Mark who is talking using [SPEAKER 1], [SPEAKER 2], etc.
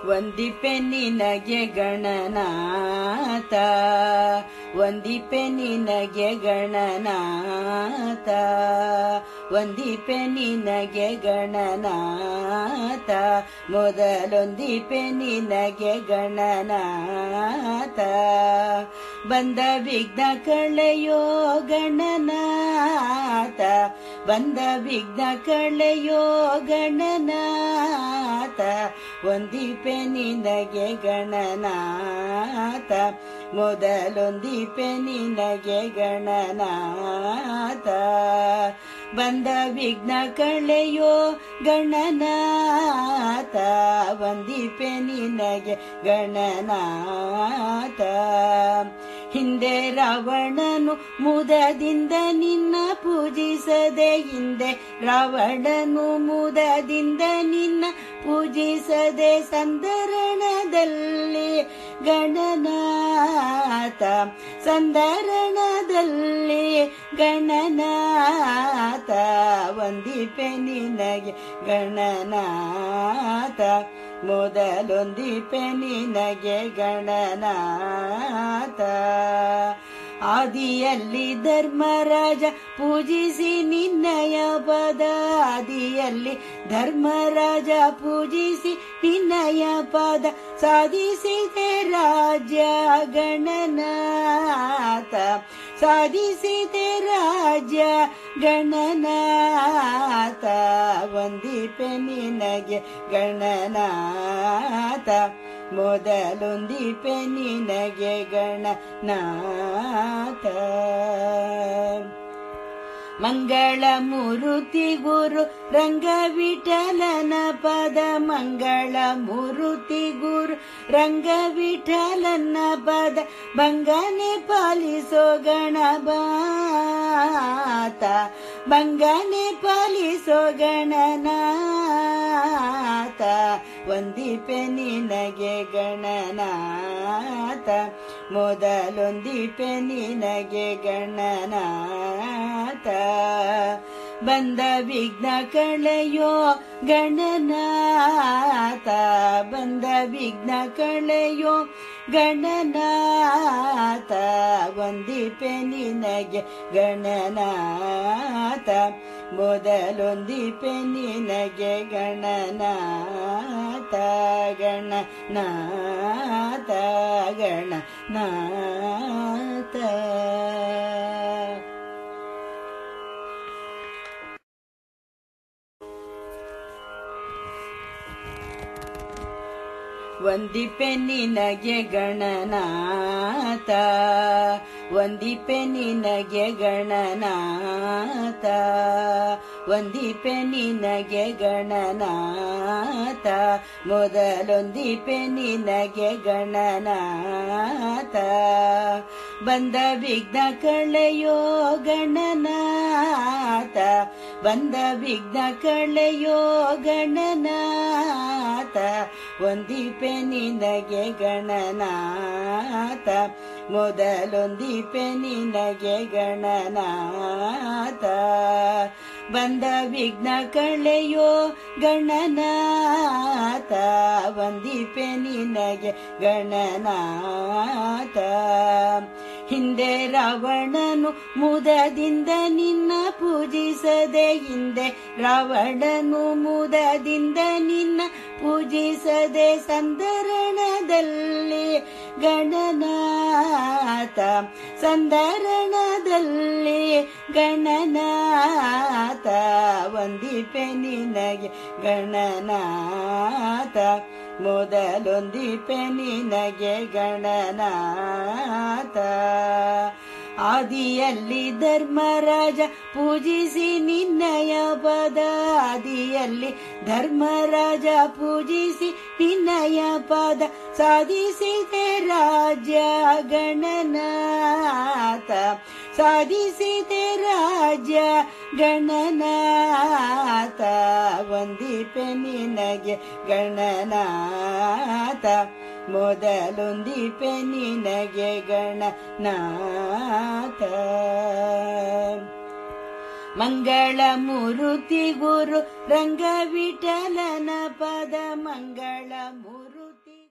[SPEAKER 1] ವಂದಿಪೆ ನಿನಗೆ ಗಣನಾಥ ವಂದಿಪೆ ನಿನಗೆ ಗಣನಾಥ ವಂದಿಪೆ ನಿನಗೆ ಗಣನಾಥ ಮೊದಲೊಂದಿಪೆ ನಿನಗೆ ಗಣನಾಥ ಬಂದ ವಿಘ್ನ ಕಳೆಯೋ ಗಣನಾಥ ಬಂದ ವಿಘ್ನ ಕಳೆಯೋ ಗಣನಾಥ ಒಂದಿಪೆ ನಿನಗೆ ಗಣನಾಥ ಮೊದಲೊಂದಿಪೆ ನಿನಗೆ ಗಣನಾಥ ಬಂದ ವಿಘ್ನ ಕಳೆಯೋ ಗಣನಾಥ ವಂದಿಪೆ ನಿನಗೆ ಗಣನಾಥ ಹಿಂದೆ ರಾವಣನು ಮುದದಿಂದ ನಿನ್ನ ಪೂಜಿಸದೆ ಹಿಂದೆ ರಾವಣನು ಮುದದಿಂದ ನಿನ್ನ ಪೂಜಿಸದೆ ಸಂದರಣದಲ್ಲಿ ಗಣನಾಥ ಸಂದರಣದಲ್ಲಿ ಗಣನಾಥ ವಂದಿಪೆ ನಿನಗೆ ಗಣನಾಥ ಮೊದಲೊಂದಿಪೆ ನಿನಗೆ ಗಣನಾಥ ಆದಿಯಲ್ಲಿ ಧರ್ಮರಾಜ ಪೂಜಿಸಿ ನಿನ್ನಯ ಪದ ಆದಿಯಲ್ಲಿ ಧರ್ಮರಾಜ ಪೂಜಿಸಿ ನಿನ್ನಯ ಪದ ಸಾಧಿಸಿದೆ ರಾಜ್ಯ ಗಣನಾಥ ಸಾಧಿಸಿದೆ ರಾಜ್ಯ ಗಣನಾಥ ವಂದಿಪೆ ನಿನಗೆ ಗಣನಾಥ ಮೊದಲೊಂದಿಪೆ ನಿನಗೆ ಗಣನಾಥ ಮಂಗಳ ಮುರುತಿ ಗುರು ರಂಗವಿಠಲನ ಪದ ಮಂಗಳ ಮುರುತಿ ಗುರು ರಂಗವಿಠಲನ ಪದ ಬಂಗನೆ ಪಾಲಿಸೋ ಗಣಬಾತ ಬಂಗನೆ ಪಾಲಿಸೋ ಗಣನಾಥ ಒಂದಿಪೆ ನಿನಗೆ ಗಣನಾಥ ಮೊದಲೊಂದಿಪೆ ನಿನಗೆ ಗಣನಾಥ ಬಂದ ವಿಘ್ನ ಕಳೆಯೋ ಗಣನಾಥ ಬಂದ ವಿಘ್ನ ಕಳೆಯೋ ಗಣನಾಥ ವಂದಿಪೆ ನಿನಗೆ ಗಣನಾಥ ಮೊದಲೊಂದಿಪೆ ನಿನಗೆ ಗಣನಾಥ ಗಣನಾಥ ಗಣನಾಥ ವಂದಿಪೆ ನಿನಗೆ ಗಣನಾಥ ವಂದಿಪೆ ನಿನಗೆ ಗಣನಾಥ ವಂದಿಪೆ ನಿನಗೆ ಗಣನಾಥ ಮೊದಲೊಂದಿಪೆ ನಿನಗೆ ಗಣನಾಥ ಬಂದ ವಿಘ್ನ ಕಳೆಯೋ ಗಣನಾಥ ಬಂದ ವಿಘ್ನ ಕಳೆಯೋ ಗಣನಾಥ ಒಂದಿಪೆ ನಿನಗೆ ಗಣನಾಥ ಮೊದಲೊಂದಿಪೆ ನಿನಗೆ ಗಣನಾಥ ಬಂದ ವಿಘ್ನ ಕಳೆಯೋ ಗಣನಾಥ ವಂದಿಪೆ ನಿನಗೆ ಗಣನಾಥ ಹಿಂದೆ ರಾವಣನು ಮುದದಿಂದ ನಿನ್ನ ಪೂಜಿಸದೆ ಹಿಂದೆ ರಾವಣನು ಮುದದಿಂದ ನಿನ್ನ ಪೂಜಿಸದೆ ಸಂದರಣದಲ್ಲಿ ಗಣನಾಥ ಸಂದರಣದಲ್ಲಿ ಗಣನಾಥ ವಂದಿಪೆ ನಿನಗೆ ಗಣನಾಥ ಮೊದಲೊಂದಿಪೆ ನಿನಗೆ ಗಣನಾಥ ಆದಿಯಲ್ಲಿ ಧರ್ಮರಾಜ ಪೂಜಿಸಿ ನಿನ್ನಯ ಪದ ಆದಿಯಲ್ಲಿ ಧರ್ಮರಾಜ ಪೂಜಿಸಿ ನಿನ್ನಯ ಪದ ಸಾಧಿಸಿದೆ ರಾಜ್ಯ ಗಣನಾಥ ಸಾಧಿಸಿದೆ ರಾಜ್ಯ ಗಣನಾಥ ವಂದಿಪೆ ನಿನಗೆ ಗಣನಾಥ ಮೊದಲೊಂದಿಪೆ ನಿನಗೆ ಗಣನಾಥ ಮಂಗಳ ಮೂರುತಿ ಗುರು ರಂಗ ವಿಠಲನ ಪದ ಮಂಗಳ ಮೂರುತಿ